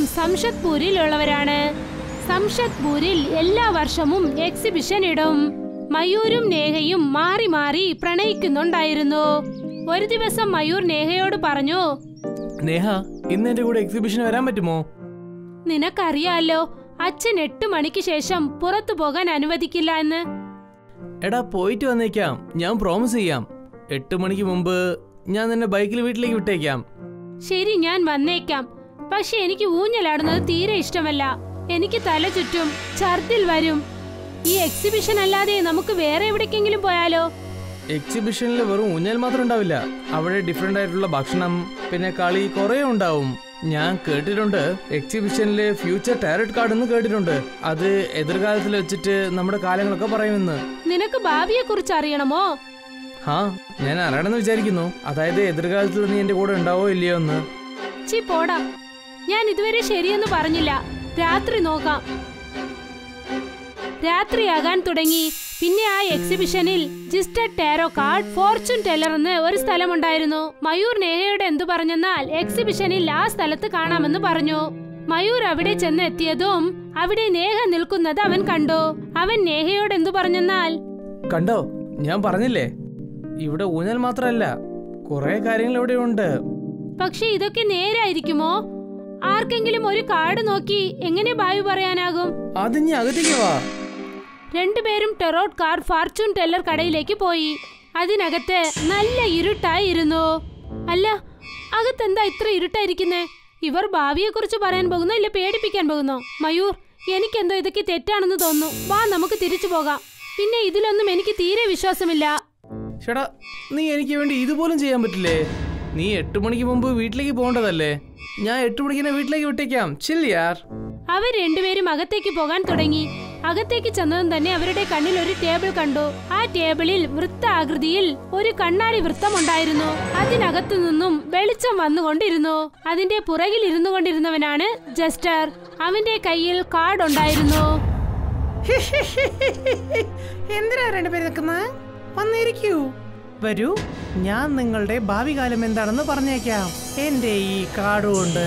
സംഷത്പൂരിലുള്ളവരാണ് സംഷത്പൂരിൽ എല്ലാ വർഷവും എക്സിബിഷൻ ഇടും മയൂരും നേഹയും മാറി മാറി പ്രണയിക്കുന്നുണ്ടായിരുന്നു ഒരു ദിവസം മയൂർ നേഹയോട് പറഞ്ഞു നേഹ ഇന്ന് എന്റെ കൂടെ എക്സിബിഷൻ വരാൻ പറ്റുമോ നിനക്കറിയാലോ അച്ഛൻ എട്ട് മണിക്ക് ശേഷം പുറത്തു പോകാൻ അനുവദിക്കില്ല എന്ന് എടാ പോയിട്ട് വന്നേക്കാം ഞാൻ പ്രോമിസ് ചെയ്യാം എട്ട് മണിക്ക് മുമ്പ് ഞാൻ നിന്നെ ബൈക്കിൽ വീട്ടിലേക്ക് വിട്ടേക്കാം ശരി ഞാൻ വന്നേക്കാം പക്ഷെ എനിക്ക് ഊഞ്ഞലാടുന്നത് തീരെ ഇഷ്ടമല്ല എനിക്ക് തല ചുറ്റും ഛർദിൽ വരും ഈ എക്സിബിഷൻ അല്ലാതെ നമുക്ക് വേറെ എവിടേക്കെങ്കിലും പോയാലോ എക്സിബിഷനിൽ വെറും ഊഞ്ഞാൽ മാത്രം ഉണ്ടാവില്ല അവിടെ ഡിഫറെന്റ് ആയിട്ടുള്ള ഭക്ഷണം പിന്നെ കളി കുറേ ഉണ്ടാവും ഞാൻ കേട്ടിട്ടുണ്ട് എക്സിബിഷനിലെ ഫ്യൂച്ചർ ടാരറ്റ് കാർഡ് എന്ന് കേട്ടിട്ടുണ്ട് അത് എതിർകാലത്തിൽ വെച്ചിട്ട് നമ്മുടെ കാലങ്ങളൊക്കെ പറയുമെന്ന് നിനക്ക് ഭാവിയെ കുറിച്ച് അറിയണമോ ഹാ ഞാൻ അറിയണമെന്ന് വിചാരിക്കുന്നു അതായത് എതിർകാലത്തിൽ നീ എന്റെ കൂടെ ഉണ്ടാവോ ഇല്ലയോ എന്ന് ചി പോടാ ഞാൻ ഇതുവരെ ശരിയെന്ന് പറഞ്ഞില്ല രാത്രി നോക്കാം രാത്രിയാകാൻ തുടങ്ങി പിന്നെ ആ എക്സിബിഷനിൽ ജിസ്റ്റഡ് ടാരോ കാർഡ് ഫോർച്യൂൺ ടെല്ലർ എന്ന് ഒരു സ്ഥലമുണ്ടായിരുന്നു മയൂർ നേഹയോട് എന്തു പറഞ്ഞെന്നാൽ എക്സിബിഷനിൽ ആ സ്ഥലത്ത് കാണാമെന്ന് പറഞ്ഞു മയൂർ അവിടെ ചെന്ന് എത്തിയതും അവിടെ നേഹ നിൽക്കുന്നത് അവൻ കണ്ടു അവൻ നേഹയോട് എന്തു പറഞ്ഞെന്നാൽ കണ്ടോ ഞാൻ പറഞ്ഞില്ലേ ഇവിടെ ഊഞ്ഞാൽ മാത്രമല്ല കുറെ കാര്യങ്ങൾ ഇവിടെ ഉണ്ട് പക്ഷെ ഇതൊക്കെ നേരായിരിക്കുമോ ആർക്കെങ്കിലും ഒരു കാർഡ് നോക്കി എങ്ങനെ ഭാവി പറയാനാകും അത് നീ അകത്തേക്ക് വാ രണ്ടുപേരും ടെറോട്ട് കാർ ഫാർച്യൂൺ ടെല്ലർ കടയിലേക്ക് പോയി അതിനകത്ത് നല്ല ഇരുട്ടായിരുന്നു അല്ല അകത്തെന്താ ഇത്ര ഇരുട്ടായിരിക്കുന്നേ ഇവർ ഭാവിയെക്കുറിച്ച് പറയാൻ പോകുന്നോ ഇല്ല പേടിപ്പിക്കാൻ പോകുന്നോ മയൂർ എനിക്കെന്തോ ഇതൊക്കെ തെറ്റാണെന്ന് തോന്നുന്നു വാ നമുക്ക് തിരിച്ചു പോകാം പിന്നെ ഇതിലൊന്നും എനിക്ക് തീരെ വിശ്വാസമില്ല ചേട്ടാ നീ എനിക്ക് വേണ്ടി ഇതുപോലും ചെയ്യാൻ പറ്റില്ലേ നീ എട്ട് മണിക്ക് മുമ്പ് വീട്ടിലേക്ക് പോകേണ്ടതല്ലേ ഞാൻ എട്ട് മണിക്ക് തന്നെ വീട്ടിലേക്ക് വിട്ടേക്കാം ചില്ലിയാർ അവർ രണ്ടുപേരും അകത്തേക്ക് പോകാൻ തുടങ്ങി അകത്തേക്ക് ചെന്നതും തന്നെ അവരുടെ കണ്ണിൽ ഒരു ടേബിൾ കണ്ടു ആ ടേബിളിൽ വൃത്താകൃതിയിൽ ഒരു കണ്ണാടി വൃത്തമുണ്ടായിരുന്നു അതിനകത്തു നിന്നും വെളിച്ചം വന്നുകൊണ്ടിരുന്നു അതിന്റെ പുറകിൽ ഇരുന്നു കൊണ്ടിരുന്നവനാണ് ജസ്റ്റർ അവന്റെ കയ്യിൽ കാർഡ് ഉണ്ടായിരുന്നു എന്തിനാ രണ്ടുപേര് നിൽക്കുന്നത് വന്നിരിക്കൂ വരൂ ഞാൻ നിങ്ങളുടെ ഭാവി കാലം എന്താണെന്ന് പറഞ്ഞേക്കാം എന്റെ ഈ കാർഡ് കൊണ്ട്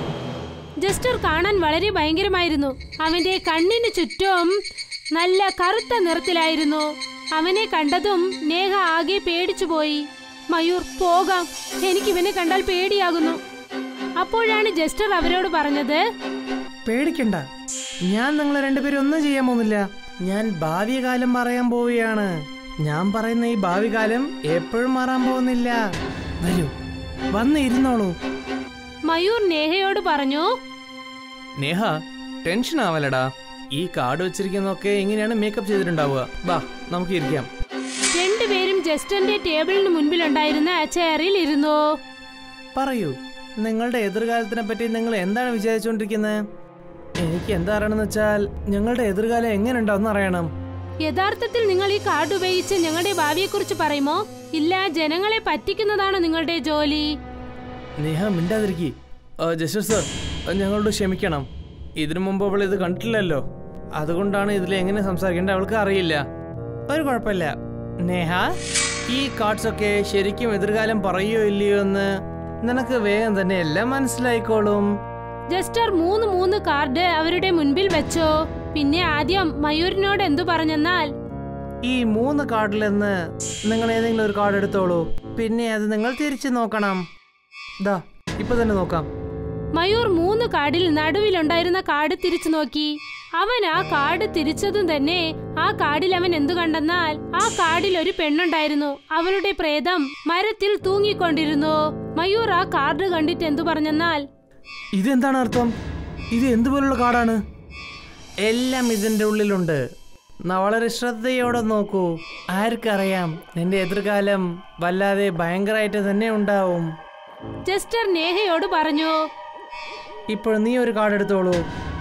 ജസ്റ്റർ കാണാൻ വളരെ ഭയങ്കരമായിരുന്നു അവന്റെ കണ്ണിന് ചുറ്റും നല്ല കറുത്ത നിറത്തിലായിരുന്നു അവനെ കണ്ടതും നേഹ ആകെ പേടിച്ചുപോയി മയൂർ പോകാം എനിക്ക് ഇവനെ കണ്ടാൽ പേടിയാകുന്നു അപ്പോഴാണ് ജസ്റ്റർ അവരോട് പറഞ്ഞത് പേടിക്കണ്ട ഞാൻ നിങ്ങളെ രണ്ടുപേരും ഒന്നും ചെയ്യാൻ പോകുന്നില്ല ഞാൻ ഭാവി കാലം പറയാൻ പോവുകയാണ് ഞാൻ പറയുന്ന ഈ ഭാവി കാലം എപ്പോഴും മാറാൻ പോകുന്നില്ല വരൂ വന്ന് ഇരുന്നോളൂ മയൂർ നേഹയോട് പറഞ്ഞു നേഹ ടെൻഷൻ ആവലടാ ഈ കാർഡ് വെച്ചിരിക്കുന്നതൊക്കെ എങ്ങനെയാണ് മേക്കപ്പ് ചെയ്തിട്ടുണ്ടാവുക വാ നമുക്ക് ഇരിക്കാം രണ്ടുപേരും ജസ്റ്ററിന്റെ ടേബിളിന് മുൻപിലുണ്ടായിരുന്ന ചെയറിൽ ഇരുന്നു പറയൂ നിങ്ങളുടെ എതിർകാലത്തിനെ പറ്റി നിങ്ങൾ എന്താണ് വിചാരിച്ചുകൊണ്ടിരിക്കുന്നത് എനിക്ക് എന്താ അറിയണമെന്ന് വെച്ചാൽ ഞങ്ങളുടെ എതിർകാലം എങ്ങനെ ഉണ്ടാവും അറിയണം യഥാർത്ഥത്തിൽ നിങ്ങൾ ഈ കാർഡ് ഉപയോഗിച്ച് ഞങ്ങളുടെ ഭാവിയെക്കുറിച്ച് പറയുമോ ഇല്ല ജനങ്ങളെ പറ്റിക്കുന്നതാണോ നിങ്ങളുടെ ജോലി നേഹ മിണ്ടാതിരിക്കി ജസ്റ്റർ സർ ഞങ്ങളോട് ക്ഷമിക്കണം ഇതിനു മുമ്പ് അവൾ ഇത് കണ്ടിട്ടില്ലല്ലോ അതുകൊണ്ടാണ് ഇതിൽ എങ്ങനെ സംസാരിക്കേണ്ടത് അവൾക്ക് അറിയില്ല ഒരു കുഴപ്പമില്ല നേഹ ഈ കാർഡ്സ് ഒക്കെ ശരിക്കും എതിർകാലം പറയുകയോ ഇല്ലയോ എന്ന് നിനക്ക് വേഗം തന്നെ എല്ലാം മനസ്സിലായിക്കോളും ജസ്റ്റർ മൂന്ന് മൂന്ന് കാർഡ് അവരുടെ മുൻപിൽ വെച്ചു പിന്നെ ആദ്യം മയൂരിനോട് എന്തു പറഞ്ഞെന്നാൽ ഈ മൂന്ന് കാർഡിൽ നിന്ന് നിങ്ങൾ ഏതെങ്കിലും ഒരു കാർഡ് എടുത്തോളൂ പിന്നെ അത് നിങ്ങൾ തിരിച്ചു നോക്കണം ദാ ഇപ്പൊ തന്നെ നോക്കാം മയൂർ മൂന്ന് കാർഡിൽ നടുവിലുണ്ടായിരുന്ന കാർഡ് തിരിച്ചു നോക്കി അവൻ ആ കാർഡ് തിരിച്ചതും തന്നെ ആ കാർഡിൽ അവൻ എന്തു കണ്ടെന്നാൽ ആ കാർഡിൽ ഒരു പെണ്ണുണ്ടായിരുന്നു അവളുടെ പ്രേതം മരത്തിൽ തൂങ്ങിക്കൊണ്ടിരുന്നു മയൂർ ആ കാർഡ് കണ്ടിട്ട് എന്തു പറഞ്ഞെന്നാൽ ഇതെന്താണ് അർത്ഥം ഇത് എന്തുപോലുള്ള കാർഡാണ് എല്ലാം ഇതിന്റെ ഉള്ളിലുണ്ട് ന- വളരെ ശ്രദ്ധയോടെ നോക്കൂ ആർക്കറിയാം നിന്റെ എതിർകാലം വല്ലാതെ ഭയങ്കരമായിട്ട് തന്നെ ഉണ്ടാവും ജസ്റ്റർ നേഹയോട് പറഞ്ഞു ഇപ്പോൾ നീ ഒരു കാർഡ് എടുത്തോളൂ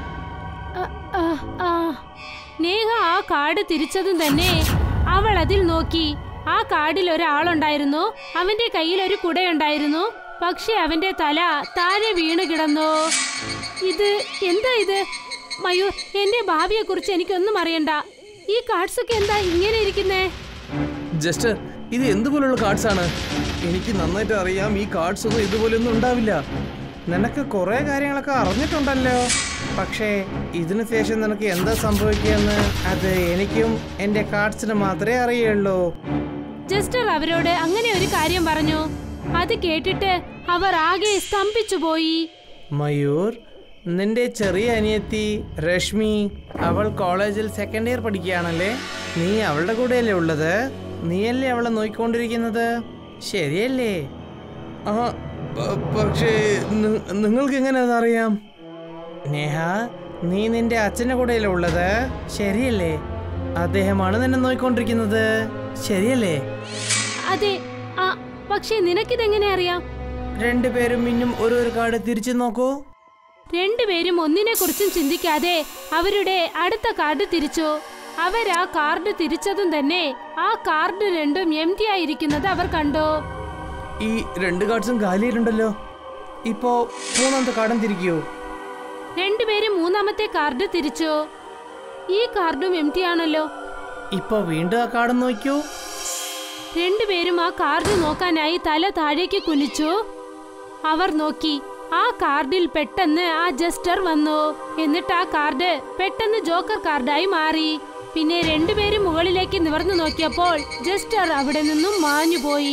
ആ, ആ, ആ. നേഹ ആ കാർഡ് തിരിച്ചതും തന്നെ അവൾ അതിൽ നോക്കി ആ കാർഡിൽ ഒരാളുണ്ടായിരുന്നു അവന്റെ കയ്യിൽ ഒരു കുടയുണ്ടായിരുന്നു പക്ഷെ അവന്റെ തല താഴെ വീണ് കിടന്നു ഇത് എന്താ ഇത് മയൂർ എന്റെ ഭാവിയെ കുറിച്ച് എനിക്കൊന്നും അറിയണ്ട ഈ കാർഡ്സ് ഒക്കെ എന്താ ഇങ്ങനെ ഇരിക്കുന്നേ ജസ്റ്റർ ഇത് എന്തുപോലുള്ള കാർഡ്സ് ആണ് എനിക്ക് നന്നായിട്ട് അറിയാം ഈ കാർഡ്സ് ഒന്നും ഇതുപോലെയൊന്നും ഉണ്ടാവില്ല നിനക്ക് കുറെ കാര്യങ്ങളൊക്കെ അറിഞ്ഞിട്ടുണ്ടല്ലോ പക്ഷേ ഇതിനു ശേഷം നിനക്ക് എന്താ സംഭവിക്കുകയെന്ന് അത് എനിക്കും എൻ്റെ കാർഡ്സിന് മാത്രമേ അറിയുള്ളൂ ജസ്റ്റർ അവരോട് അങ്ങനെ ഒരു കാര്യം പറഞ്ഞു അത് കേട്ടിട്ട് അവർ ആകെ സ്തംഭിച്ചു പോയി മയൂർ നിന്റെ ചെറിയ അനിയത്തി രശ്മി അവൾ കോളേജിൽ സെക്കൻഡ് ഇയർ പഠിക്കുകയാണല്ലേ നീ അവളുടെ കൂടെയല്ലേ ഉള്ളത് നീയല്ലേ അവളെ നോക്കിക്കൊണ്ടിരിക്കുന്നത് ശരിയല്ലേ ആ പ- പക്ഷേ നി- നിങ്ങൾക്ക് എങ്ങനെ അതറിയാം നേഹ നീ നിന്റെ അച്ഛൻ്റെ കൂടെയല്ലേ ഉള്ളത് ശരിയല്ലേ അദ്ദേഹമാണ് നിന്നെ നോക്കിക്കൊണ്ടിരിക്കുന്നത് ശരിയല്ലേ അതെ ആ പക്ഷേ നിനക്കിതെങ്ങനെ അറിയാം രണ്ടുപേരും ഇന്നും ഒരു ഒരു കാർഡ് തിരിച്ചു നോക്കൂ രണ്ടുപേരും ഒന്നിനെ കുറിച്ചും ചിന്തിക്കാതെ അവരുടെ അടുത്ത കാർഡ് തിരിച്ചു അവർ ആ കാർഡ് തിരിച്ചതും തന്നെ ആ കാർഡ് രണ്ടും എം ടി ആയിരിക്കുന്നത് അവർ കണ്ടു ഈ രണ്ട് കാർഡ്സും കാലിയായിട്ടുണ്ടല്ലോ ഇപ്പോ മൂന്നാമത്തെ കാർഡും തിരിക്കൂ രണ്ടുപേരും മൂന്നാമത്തെ കാർഡ് തിരിച്ചു ഈ കാർഡും എം ടി ആണല്ലോ ഇപ്പൊ വീണ്ടും ആ കാർഡ് നോക്കൂ രണ്ടുപേരും ആ കാർഡ് നോക്കാനായി തല താഴേക്ക് കുനിച്ചു അവർ നോക്കി ആ കാർഡിൽ പെട്ടെന്ന് ആ ജസ്റ്റർ വന്നു എന്നിട്ട് ആ കാർഡ് പെട്ടെന്ന് ജോക്കർ കാർഡായി മാറി പിന്നെ രണ്ടുപേരും മുകളിലേക്ക് നിവർന്നു നോക്കിയപ്പോൾ ജസ്റ്റർ അവിടെ നിന്നും മാഞ്ഞുപോയി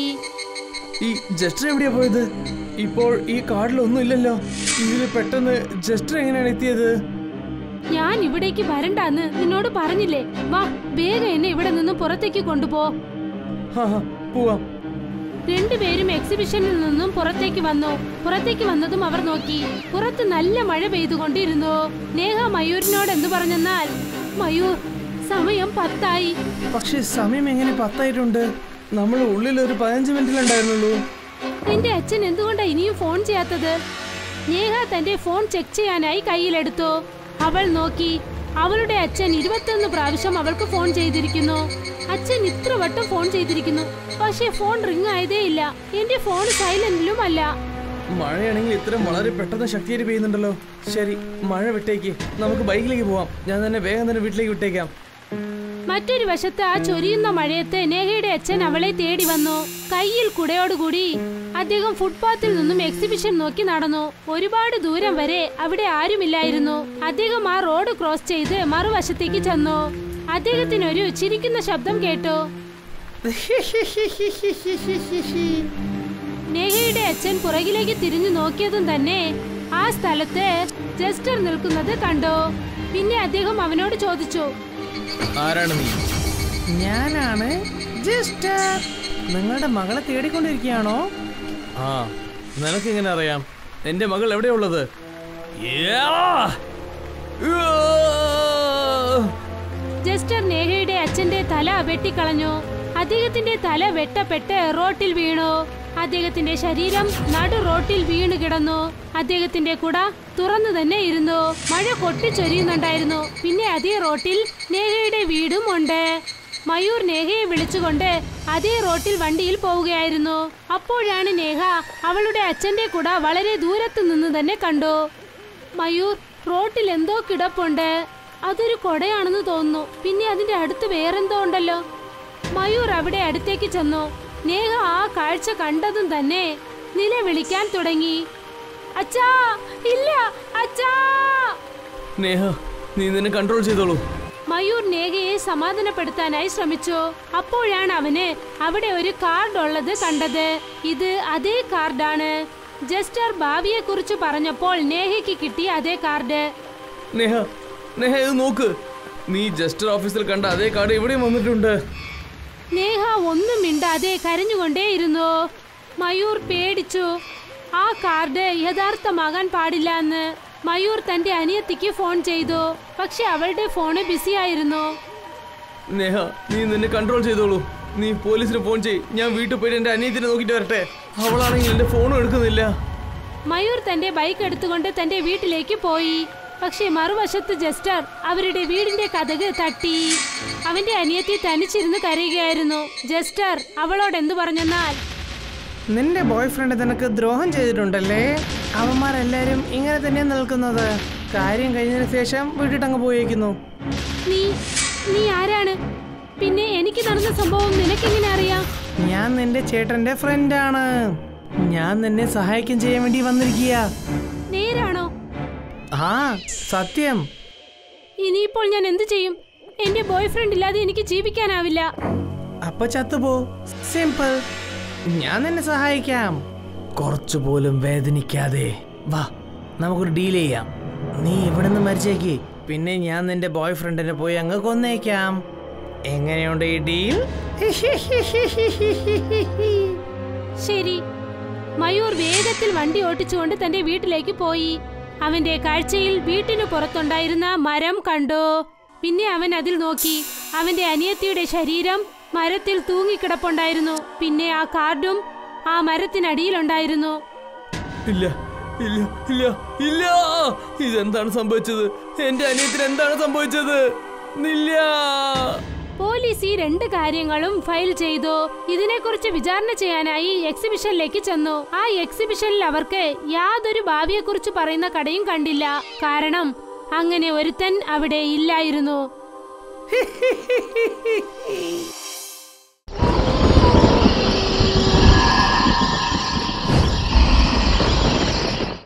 ഈ ജസ്റ്റർ എവിടെയാ പോയത് ഇപ്പോൾ ഈ കാർഡിലൊന്നും ഇല്ലല്ലോ ഇതിൽ പെട്ടെന്ന് ജസ്റ്റർ എങ്ങനെയാണ് എത്തിയത് ഞാൻ ഇവിടേക്ക് വരണ്ടാന്ന് നിന്നോട് പറഞ്ഞില്ലേ വാ വേഗം എന്നെ ഇവിടെ നിന്നും പുറത്തേക്ക് കൊണ്ടുപോ ഹാ ഹാ പോവാം രണ്ടുപേരും എക്സിബിഷനിൽ നിന്നും പുറത്തേക്ക് വന്നു പുറത്തേക്ക് വന്നതും അവർ നോക്കി പുറത്ത് നല്ല മഴ പെയ്തുകൊണ്ടിരുന്നു നേഹ മയൂരിനോട് എന്തു പറഞ്ഞെന്നാൽ മയൂർ സമയം പത്തായി പക്ഷെ സമയം എങ്ങനെ പത്തായിട്ടുണ്ട് നമ്മൾ ഉള്ളിൽ ഒരു പതിനഞ്ച് മിനിറ്റിലുണ്ടായിരുന്നുള്ളൂ നിന്റെ അച്ഛൻ എന്തുകൊണ്ടാ ഇനിയും ഫോൺ ചെയ്യാത്തത് നേഹ തന്റെ ഫോൺ ചെക്ക് ചെയ്യാനായി കയ്യിലെടുത്തു അവൾ നോക്കി അവളുടെ അച്ഛൻ ഇരുപത്തൊന്ന് പ്രാവശ്യം അവൾക്ക് ഫോൺ ചെയ്തിരിക്കുന്നു അച്ഛൻ ഇത്ര വട്ടം ഫോൺ ചെയ്തിരിക്കുന്നു പക്ഷേ ഫോൺ റിംഗ് ആയതേ ഇല്ല എന്റെ ഫോൺ സൈലന്റിലും അല്ല മഴയാണെങ്കിൽ ഇത്രയും വളരെ പെട്ടെന്ന് ശക്തിയായിട്ട് പെയ്യുന്നുണ്ടല്ലോ ശരി മഴ വിട്ടേക്ക് നമുക്ക് ബൈക്കിലേക്ക് പോവാം ഞാൻ തന്നെ വേഗം തന്നെ വീട്ടിലേക്ക് വിട്ടേക്കാം മറ്റൊരു വശത്ത് ആ ചൊരിയുന്ന മഴയത്ത് നേഹയുടെ അച്ഛൻ അവളെ തേടി വന്നു കയ്യിൽ കുടയോടുകൂടി അദ്ദേഹം ഫുട്പാത്തിൽ നിന്നും എക്സിബിഷൻ നോക്കി നടന്നു ഒരുപാട് ദൂരം വരെ അവിടെ ആരുമില്ലായിരുന്നു അദ്ദേഹം ആ റോഡ് ക്രോസ് ചെയ്ത് മറുവശത്തേക്ക് ചെന്നു അദ്ദേഹത്തിന് ഒരു ചിരിക്കുന്ന ശബ്ദം കേട്ടു നേഹയുടെ അച്ഛൻ പുറകിലേക്ക് തിരിഞ്ഞു നോക്കിയതും തന്നെ ആ സ്ഥലത്ത് ജസ്റ്റർ നിൽക്കുന്നത് കണ്ടു പിന്നെ അദ്ദേഹം അവനോട് ചോദിച്ചു ആരാണ് നീ ഞാനാണ് ജസ്റ്റർ നിങ്ങളുടെ മകളെ തേടിക്കൊണ്ടിരിക്കുകയാണോ ആ നിനക്ക് എങ്ങനെ അറിയാം എന്റെ മകൾ എവിടെയുള്ളത് യാ! ഉവ്വ്! ജസ്റ്റർ നേഹയുടെ അച്ഛന്റെ തല വെട്ടിക്കളഞ്ഞു അദ്ദേഹത്തിന്റെ തല വെട്ടപ്പെട്ട് റോട്ടിൽ വീണു അദ്ദേഹത്തിന്റെ ശരീരം നടു റോട്ടിൽ വീണു കിടന്നു അദ്ദേഹത്തിന്റെ കുട തുറന്നു തന്നെ ഇരുന്നു മഴ കൊട്ടിച്ചൊരിയുന്നുണ്ടായിരുന്നു പിന്നെ അതേ റോട്ടിൽ നേഹയുടെ വീടും ഉണ്ട് മയൂർ നേഹയെ വിളിച്ചുകൊണ്ട് അതേ റോട്ടിൽ വണ്ടിയിൽ പോവുകയായിരുന്നു അപ്പോഴാണ് നേഹ അവളുടെ അച്ഛന്റെ കുട വളരെ ദൂരത്തു നിന്ന് തന്നെ കണ്ടു മയൂർ റോട്ടിൽ എന്തോ കിടപ്പുണ്ട് അതൊരു കൊടയാണെന്ന് തോന്നുന്നു പിന്നെ അതിന്റെ അടുത്ത് വേറെന്തോ ഉണ്ടല്ലോ മയൂർ അവിടെ അടുത്തേക്ക് ചെന്നു നേഹ ആ കാഴ്ച കണ്ടതും തന്നെ നിലവിളിക്കാൻ തുടങ്ങി അച്ഛാ ഇല്ല അച്ഛാ നേഹ നീ നിന്നെ കൺട്രോൾ ചെയ്തോളൂ മയൂർ നേഹയെ സമാധാനപ്പെടുത്താനായി ശ്രമിച്ചു അപ്പോഴാണ് അവന് അവിടെ ഒരു കാർഡ് ഉള്ളത് കണ്ടത് ഇത് അതേ കാർഡാണ് ജസ്റ്റർ ഭാവിയെ കുറിച്ച് പറഞ്ഞപ്പോൾ നേഹയ്ക്ക് കിട്ടിയ അതേ കാർഡ് നേഹ നേഹ ഇത് നോക്ക് നീ ജസ്റ്റർ ഓഫീസിൽ കണ്ട അതേ കാർഡ് ഇവിടെയും വന്നിട്ടുണ്ട് നേഹ ഒന്നും മിണ്ടാതെ കരഞ്ഞുകൊണ്ടേയിരുന്നു മയൂർ പേടിച്ചു ആ കാർഡ് യഥാർത്ഥമാകാൻ പാടില്ല എന്ന് മയൂർ തന്റെ അനിയത്തിക്ക് ഫോൺ ചെയ്തു പക്ഷെ അവളുടെ ഫോണ് ബിസി ആയിരുന്നു നേഹ നീ നിന്നെ കൺട്രോൾ ചെയ്തോളൂ നീ പോലീസിന് ഫോൺ ചെയ് ഞാൻ വീട്ടിൽ പോയിട്ട് എന്റെ അനിയത്തിനെ നോക്കിയിട്ട് വരട്ടെ അവളാണെങ്കിൽ എന്റെ ഫോണും എടുക്കുന്നില്ല മയൂർ തന്റെ ബൈക്ക് എടുത്തുകൊണ്ട് തന്റെ വീട്ടിലേക്ക് പോയി പക്ഷേ മറുവശത്ത് ജസ്റ്റർ അവരുടെ വീടിന്റെ കഥക് തട്ടി അവന്റെ അനിയത്തി തനിച്ചിരുന്ന് കരയുകയായിരുന്നു ജസ്റ്റർ അവളോട് എന്തു പറഞ്ഞെന്നാൽ നിന്റെ ബോയ് ഫ്രണ്ട് നിനക്ക് ദ്രോഹം ചെയ്തിട്ടുണ്ടല്ലേ അവന്മാരെല്ലാരും ഇങ്ങനെ തന്നെ നിൽക്കുന്നത് കാര്യം കഴിഞ്ഞതിന് ശേഷം വീട്ടിട്ടങ്ങ് പോയേക്കുന്നു നീ നീ ആരാണ് പിന്നെ എനിക്ക് നടന്ന സംഭവം നിനക്കെങ്ങനെ അറിയാം ഞാൻ നിന്റെ ചേട്ടന്റെ ഫ്രണ്ടാണ് ഞാൻ നിന്നെ സഹായിക്കാൻ ചെയ്യാൻ വേണ്ടി വന്നിരിക്കുക ആ സത്യം ഇനിയിപ്പോൾ ഞാൻ എന്തു ചെയ്യും എന്റെ ബോയ് ഫ്രണ്ട് ഇല്ലാതെ എനിക്ക് ജീവിക്കാനാവില്ല അപ്പൊ ചത്തുപോ സിമ്പിൾ ഞാൻ നിന്നെ സഹായിക്കാം കുറച്ചു പോലും വേദനിക്കാതെ വാ നമുക്കൊരു ഡീൽ ചെയ്യാം നീ ഇവിടെ നിന്ന് മരിച്ചേക്ക് പിന്നെ ഞാൻ നിന്റെ ബോയ് ഫ്രണ്ടിനെ പോയി അങ്ങ് കൊന്നേക്കാം എങ്ങനെയുണ്ട് ഈ ഡീൽ ശരി മയൂർ വേഗത്തിൽ വണ്ടി ഓട്ടിച്ചുകൊണ്ട് തന്റെ വീട്ടിലേക്ക് പോയി അവന്റെ കാഴ്ചയിൽ വീട്ടിനു പുറത്തുണ്ടായിരുന്ന മരം കണ്ടു പിന്നെ അവൻ അതിൽ നോക്കി അവന്റെ അനിയത്തിയുടെ ശരീരം മരത്തിൽ തൂങ്ങിക്കിടപ്പുണ്ടായിരുന്നു പിന്നെ ആ കാർഡും ആ മരത്തിനടിയിലുണ്ടായിരുന്നു ഇല്ല ഇല്ല ഇല്ല ഇല്ല ഇതെന്താണ് സംഭവിച്ചത് എന്റെ അനിയത്തിന് എന്താണ് സംഭവിച്ചത് ഇല്ല പോലീസ് ഈ രണ്ട് കാര്യങ്ങളും ഫയൽ ചെയ്തു ഇതിനെക്കുറിച്ച് വിചാരണ ചെയ്യാനായി എക്സിബിഷനിലേക്ക് ചെന്നു ആ എക്സിബിഷനിൽ അവർക്ക് യാതൊരു ഭാവിയെക്കുറിച്ച് പറയുന്ന കടയും കണ്ടില്ല കാരണം അങ്ങനെ ഒരുത്തൻ അവിടെ ഇല്ലായിരുന്നു